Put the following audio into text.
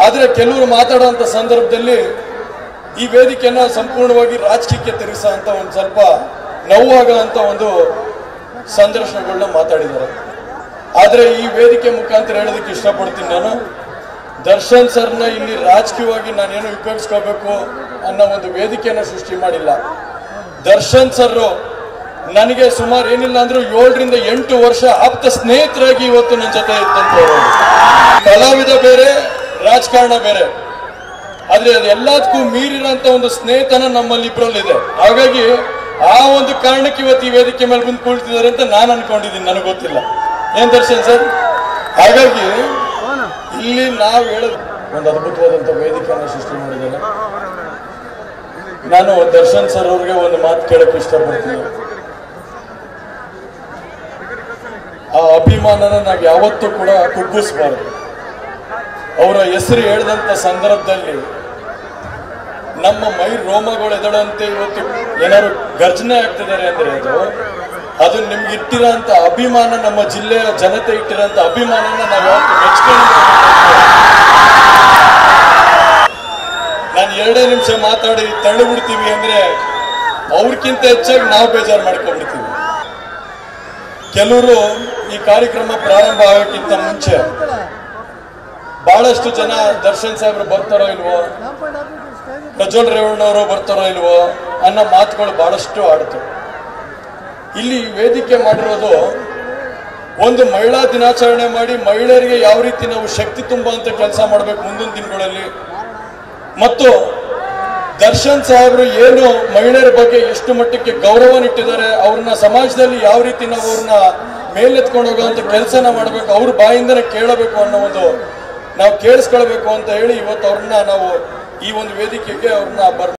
ಆದರೆ ಕೆಲವರು ಮಾತಾಡುವಂಥ ಸಂದರ್ಭದಲ್ಲಿ ಈ ವೇದಿಕೆಯನ್ನು ಸಂಪೂರ್ಣವಾಗಿ ರಾಜಕೀಯಕ್ಕೆ ತಿರುಗಿಸೋ ಅಂತ ಒಂದು ಸ್ವಲ್ಪ ನೋವಾಗೋ ಅಂತ ಒಂದು ಸಂದರ್ಶನಗಳನ್ನ ಮಾತಾಡಿದ್ದಾರೆ ಆದರೆ ಈ ವೇದಿಕೆ ಮುಖಾಂತರ ಹೇಳೋದಕ್ಕೆ ಇಷ್ಟಪಡ್ತೀನಿ ನಾನು ದರ್ಶನ್ ಸರ್ನ ಇಲ್ಲಿ ರಾಜಕೀಯವಾಗಿ ನಾನೇನು ಉಪಯೋಗಿಸ್ಕೋಬೇಕು ಅನ್ನೋ ಒಂದು ವೇದಿಕೆಯನ್ನು ಸೃಷ್ಟಿ ಮಾಡಿಲ್ಲ ದರ್ಶನ್ ಸರ್ ನನಗೆ ಸುಮಾರು ಏನಿಲ್ಲ ಅಂದ್ರೂ ಏಳರಿಂದ ಎಂಟು ವರ್ಷ ಆಪ್ತ ಸ್ನೇಹಿತರಾಗಿ ಇವತ್ತು ನನ್ನ ಜೊತೆ ಇತ್ತಂತ ಹೇಳ್ಬೋದು. ಕಲಾವಿದ ಬೇರೆ ರಾಜಕಾರಣ ಬೇರೆ ಆದ್ರೆ ಅದೆಲ್ಲದಕ್ಕೂ ಮೀರಿರೋಂಥ ಒಂದು ಸ್ನೇಹಿತನ ನಮ್ಮಲ್ಲಿ ಇಬ್ಬರಲ್ಲಿದೆ ಹಾಗಾಗಿ ಆ ಒಂದು ಕಾರಣಕ್ಕೆ ಇವತ್ತು ಈ ವೇದಿಕೆ ಮೇಲೆ ಬಂದು ಕುಳಿತಿದ್ದಾರೆ ಅಂತ ನಾನು ಅನ್ಕೊಂಡಿದ್ದೀನಿ ನನಗೆ ಗೊತ್ತಿಲ್ಲ ಏನ್ ದರ್ಶನ್ ಸರ್ ಹಾಗಾಗಿ ಇಲ್ಲಿ ನಾವು ಹೇಳೋದು ಒಂದು ಅದ್ಭುತವಾದಂಥ ವೇದಿಕೆಯನ್ನು ಸೃಷ್ಟಿ ಮಾಡಿದ್ದಾರೆ ನಾನು ದರ್ಶನ್ ಸರ್ ಅವ್ರಿಗೆ ಒಂದು ಮಾತು ಕೇಳಕ್ಕೆ ಇಷ್ಟಪಡ್ತೀನಿ ಆ ಅಭಿಮಾನನ ನಾವು ಯಾವತ್ತೂ ಕೂಡ ಕುಗ್ಗಿಸ್ಬಾರ್ದು ಅವರ ಹೆಸರು ಹೇಳಿದಂಥ ಸಂದರ್ಭದಲ್ಲಿ ನಮ್ಮ ಮೈ ರೋಮಗಳು ಎದಡಂತೆ ಇವತ್ತು ಏನಾದ್ರು ಗರ್ಜನೆ ಆಗ್ತಿದ್ದಾರೆ ಅಂದ್ರೆ ಅದು ಅದು ನಿಮ್ಗೆ ಇಟ್ಟಿರೋಂಥ ಅಭಿಮಾನ ನಮ್ಮ ಜಿಲ್ಲೆಯ ಜನತೆ ಇಟ್ಟಿರೋಂಥ ಅಭಿಮಾನನ ನಾವು ಯಾವತ್ತು ಮೆಚ್ಕೊಂಡು ನಾನು ಎರಡೇ ನಿಮಿಷ ಮಾತಾಡಿ ತಳ್ಳಿ ಬಿಡ್ತೀವಿ ಅಂದ್ರೆ ಅವ್ರಕ್ಕಿಂತ ಹೆಚ್ಚಾಗಿ ನಾವು ಬೇಜಾರು ಮಾಡ್ಕೊಂಡ್ಬಿಡ್ತೀವಿ ಕೆಲವರು ಈ ಕಾರ್ಯಕ್ರಮ ಪ್ರಾರಂಭ ಆಗೋಕ್ಕಿಂತ ಮುಂಚೆ ಬಹಳಷ್ಟು ಜನ ದರ್ಶನ್ ಸಾಹೇಬ್ರು ಬರ್ತಾರೋ ಇಲ್ವೋ ಪ್ರಜ್ವಲ್ ರೇವಣ್ಣವರು ಬರ್ತಾರೋ ಇಲ್ವೋ ಅನ್ನೋ ಮಾತುಗಳು ಬಹಳಷ್ಟು ಆಡ್ತು ಇಲ್ಲಿ ವೇದಿಕೆ ಮಾಡಿರೋದು ಒಂದು ಮಹಿಳಾ ದಿನಾಚರಣೆ ಮಾಡಿ ಮಹಿಳೆಯರಿಗೆ ಯಾವ ರೀತಿ ನಾವು ಶಕ್ತಿ ತುಂಬುವಂತ ಕೆಲಸ ಮಾಡಬೇಕು ಮುಂದಿನ ದಿನಗಳಲ್ಲಿ ಮತ್ತು ದರ್ಶನ್ ಸಾಹೇಬರು ಏನು ಮಹಿಳೆಯರ ಬಗ್ಗೆ ಎಷ್ಟು ಮಟ್ಟಕ್ಕೆ ಗೌರವ ಇಟ್ಟಿದ್ದಾರೆ ಅವ್ರನ್ನ ಸಮಾಜದಲ್ಲಿ ಯಾವ ರೀತಿ ನಾವು ಅವ್ರನ್ನ ಮೇಲೆತ್ಕೊಂಡು ಹೋಗುವಂತ ಕೆಲಸನ ಮಾಡಬೇಕು ಅವ್ರ ಬಾಯಿಂದನೇ ಕೇಳಬೇಕು ಅನ್ನೋ ಒಂದು ನಾವು ಕೇಳಿಸ್ಕೊಳ್ಬೇಕು ಅಂತ ಹೇಳಿ ಇವತ್ತು ಅವ್ರನ್ನ ನಾವು ಈ ಒಂದು ವೇದಿಕೆಗೆ ಅವ್ರನ್ನ ಬರ್